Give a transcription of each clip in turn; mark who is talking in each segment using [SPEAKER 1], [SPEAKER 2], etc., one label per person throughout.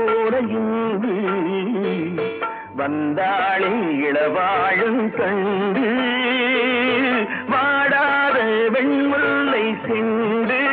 [SPEAKER 1] போல இங்கு வந்தாளே இளவாழும் கண்டு வாடாத வெண்முல்லை செண்டு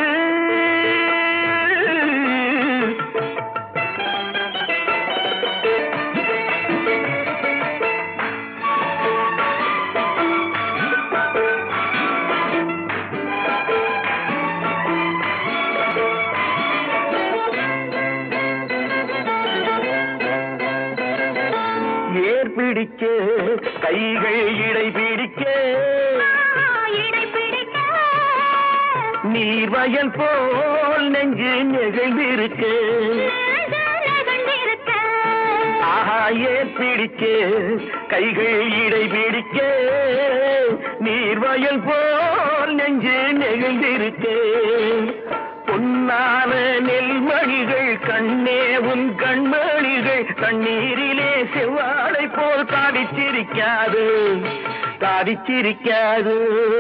[SPEAKER 1] ஏர் பிடிக்க கைகள் இடை பிடிக்க
[SPEAKER 2] இடை பிடிக்க
[SPEAKER 1] நீர் வயல் போல் நெஞ்சு நெகிழ்ந்திருக்க
[SPEAKER 2] நெகிழ்ந்திருக்க.
[SPEAKER 1] ஆஹா ஏர் பிடிக்க கைகள் இடை பிடிக்க நீர் வயல் போல் நெஞ்சு நெகிழ்ந்திருக்க பொன்னான நெல்மணிகள் கண்ணே உன் கண்மணிகள் கண்ணீரிலே செவ்வாழை போல் தாடிச்சிரிக்காது தாடிச்சிரிக்காது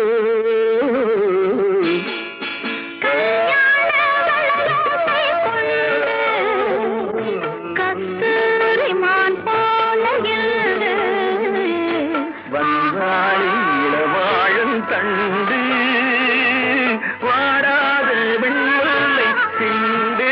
[SPEAKER 2] கல்யாண வளரோசை கொண்டு கஸ்தூரி மான் போல எழுந்து
[SPEAKER 1] வந்தாளி இளவாழும் கண்டு வாடாத வெண்முல்லை சிந்து